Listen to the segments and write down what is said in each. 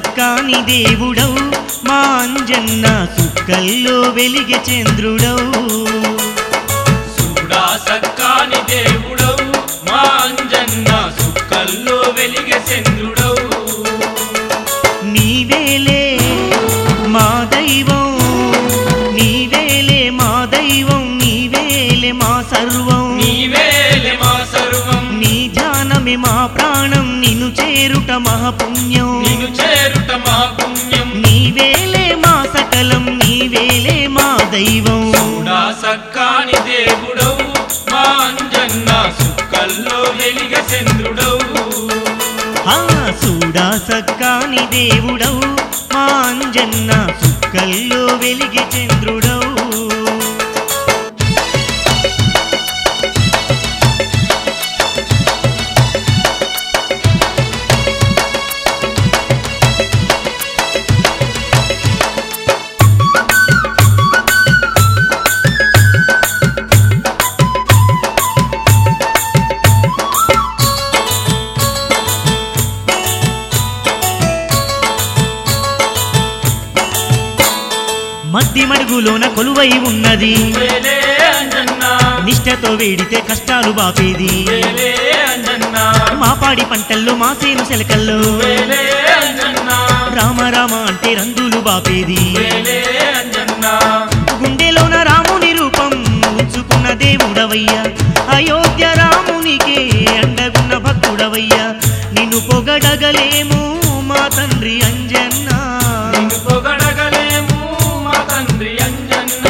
సక్కాని దేవుడవు మా అంజన్న సుక్కల్లో వెలిగే చంద్రుడవు చూడా సక్కాని దేవుడవు మా అంజన్న సుక్కల్లో వెలిగే చంద్రుడవు నీవేలే మా దైవం నీవేలే మా దైవం నీవేలే మా సర్వం నీవేలే మా సర్వం నీ ధ్యానమే మా ప్రాణం నిన్ను చేరుట మహాపుణ్యం నిన్ను చేరుట మా పుణ్యం నీవేలే మా సకలం నీవేలే మా దైవం చూడా సక్కాని దేవుడవు మా అంజన్న సుక్కల్లో వెలిగే చంద్రుడవు ఆ సూడా సక్కాని దేవుడవు మా అంజన్న సుక్కల్లో వెలిగే చంద్రుడవు మద్ది మడుగులోన కొలువై ఉన్నది వేలే అంజన్న నిష్టతో వేడితే కష్టాలు బాపేది వేలే అంజన్న మా పాడి పంటల్లో మా సేను సెలకల్లో వేలే అంజన్న రామ రామ అంటే రందులు బాపేది వేలే అంజన్న గుండెలోన రాముని రూపం ఉంచుకున్న దేవుడవయ్యా అయోధ్య రామునికే అండగున్న భక్తుడవయ్యా నిన్ను పొగడగలేము మా తండ్రి అంజన్న నిన్ను పొగడగలేము మా తండ్రి అంజన్న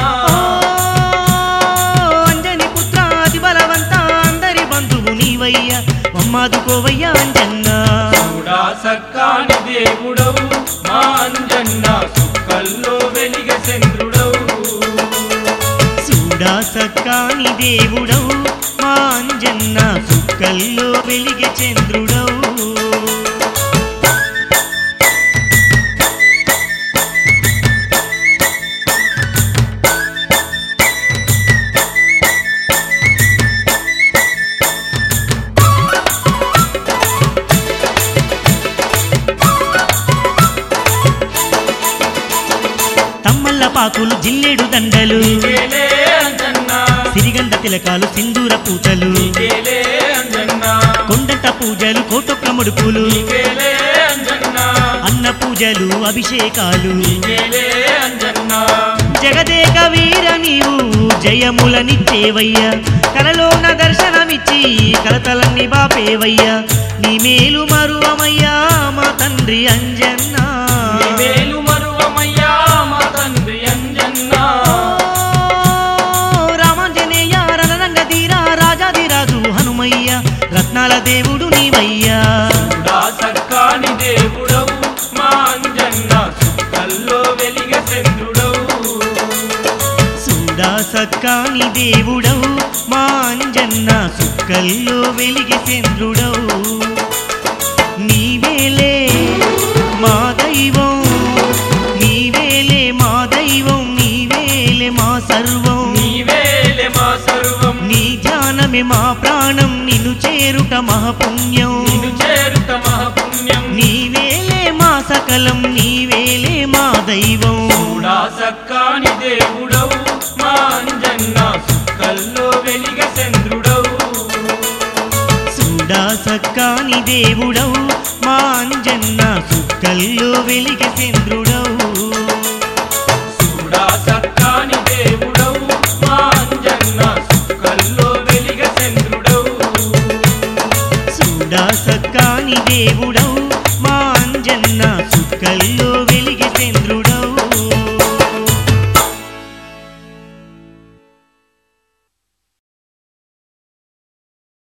ఓ, అంజని పుత్ర అతి బలవంత అందరి బంధువు నీవయ్యా మమ్మాదుకోవయ్యా అంజన్న చూడా సక్కాని దేవుడవు మా అంజన్న సుక్కల్లో వెలిగ చంద్రుడవు చూడా సక్కాని దేవుడవు మా అంజన్న సుక్కల్లో వెలిగే చంద్రుడవు తమ్మల్ల పాకులు జిల్లేడు దండలు వేలే అంజన్న సిరిగంధ తిలకాలు సింధూర పూతలు వేలే అంజన్న కొండంట పూజలు కోటొక్క ముడుపులు వేలే అంజన్న అన్న పూజలు అభిషేకాలు వేలే అంజన్న జగదేక వీర నీవు జయములనిచ్చేవయ్యా కలలోన దర్శనమిచ్చి కలతలన్నీ బాపేవయ్యా నీ మేలు మరువమయ్యా మా తండ్రి అంజన్నా నీ మేలు మరువమయ్యా మా తండ్రి అంజన్న ఓ రామాంజనేయ రణరంగ ధీరా రాజాదిరాజు హనుమయ్య రత్నాల దేవుడు నీవయ్యా చూడా సక్కాని దేవుడవు మా అంజన్న సుక్కల్లో వెలిగ చంద్రుడవు సూడా సక్కాని దేవుడవు మా అంజన్న సుక్కల్లో వెలిగి చంద్రుడవు నీవేలే మా దైవం నీవేలే మా దైవం నీవేలే మా సర్వం నీవేలే మా సర్వం నీ ధ్యానమే మా ప్రాణం నిన్ను చేరుట మహాపుణ్యం నిన్ను చేరుత మహాపుణ్యం నీవేలే మా సకలం నీవేలే మా దైవం చూడా సక్కాని దేవుడవు మా అంజన్న సుక్కల్లో వెలిగ చంద్రుడవు సూడా సక్కాని దేవుడవు మా అంజన్న సుక్కల్లో వెలిగి చంద్రుడవు చూడా సక్కాని దేవుడవు మా అంజన్న సుక్కల్లో వెలిగ చంద్రుడవు సూడా సక్కాని దేవుడవు మా అంజన్న సుక్కల్లో